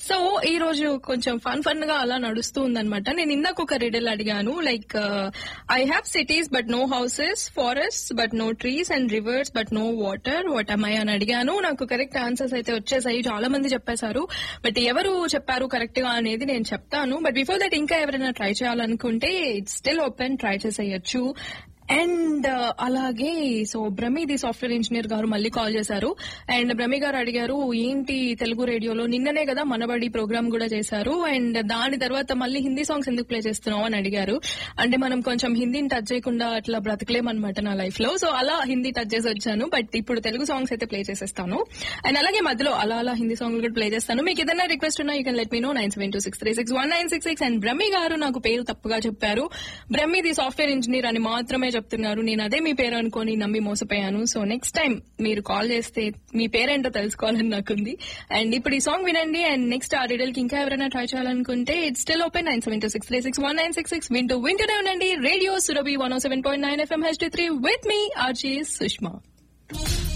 so ఈ రోజు కొంచెం ఫన్ ఫన్ గా అలా నడుస్తూ ఉందన్నమాట నేను ఇందాక ఒక రిడల్ అడిగాను like I have cities but no houses forest but no trees and rivers but no water what అమ్మాయి అని అడిగాను నాకు కరెక్ట్ ఆన్సర్స్ అయితే వచ్చేసాయి చాలా మంది చెప్పేశారు బట్ ఎవరు చెప్పారు కరెక్ట్ గా అనేది నేను చెప్తాను బట్ బిఫోర్ దట్ ఇంకా ఎవరైనా ట్రై చేయాలనుకుంటే ఇట్స్ స్టిల్ ఓపెన్ ట్రై చేసేయచ్చు అండ్ అలాగే సో బ్రహ్మీది సాఫ్ట్వేర్ ఇంజనీర్ గారు మళ్ళీ కాల్ చేశారు అండ్ బ్రహ్మి గారు అడిగారు ఏంటి తెలుగు రేడియోలో నిన్ననే కదా మనబడి ప్రోగ్రామ్ కూడా చేశారు అండ్ దాని తర్వాత మళ్ళీ హిందీ సాంగ్స్ ఎందుకు ప్లే చేస్తున్నావు అని అడిగారు అంటే మనం కొంచెం హిందీని టచ్ చేయకుండా అట్లా బ్రతకలేమన్నమాట నా లైఫ్ లో సో అలా హిందీ టచ్ చేసి వచ్చాను బట్ ఇప్పుడు తెలుగు సాంగ్స్ అయితే ప్లే చేసేస్తాను అండ్ అలాగే మధ్యలో అలా అలా హిందీ సాంగ్ కూడా ప్లే చేస్తాను మీకు ఏదైనా రిక్వెస్ట్ ఉన్నా you can let me know nine seven two six three six one nine six six and Brahmi garu నాకు పేరు తప్పుగా చెప్పారు బ్రహ్మిది సాఫ్ట్వేర్ ఇంజనీర్ అని మాత్రమే చెప్తున్నారు నేను అదే మీ పేరు అనుకొని నమ్మి మోసపోయాను సో నెక్స్ట్ టైం మీరు కాల్ చేస్తే మీ పేరేంటో తెలుసుకోవాలని నాకుంది అండ్ ఇప్పుడు ఈ సాంగ్ వినండి అండ్ నెక్స్ట్ ఆ రిడల్ కి ఇంకా ఎవరైనా ట్రై చేయాలనుకుంటే it's still open nine seven two six three six one nine six six వింటూ వింటూనే ఉండండి radio Surabhi one seven point nine FM H three with me RJ Sushma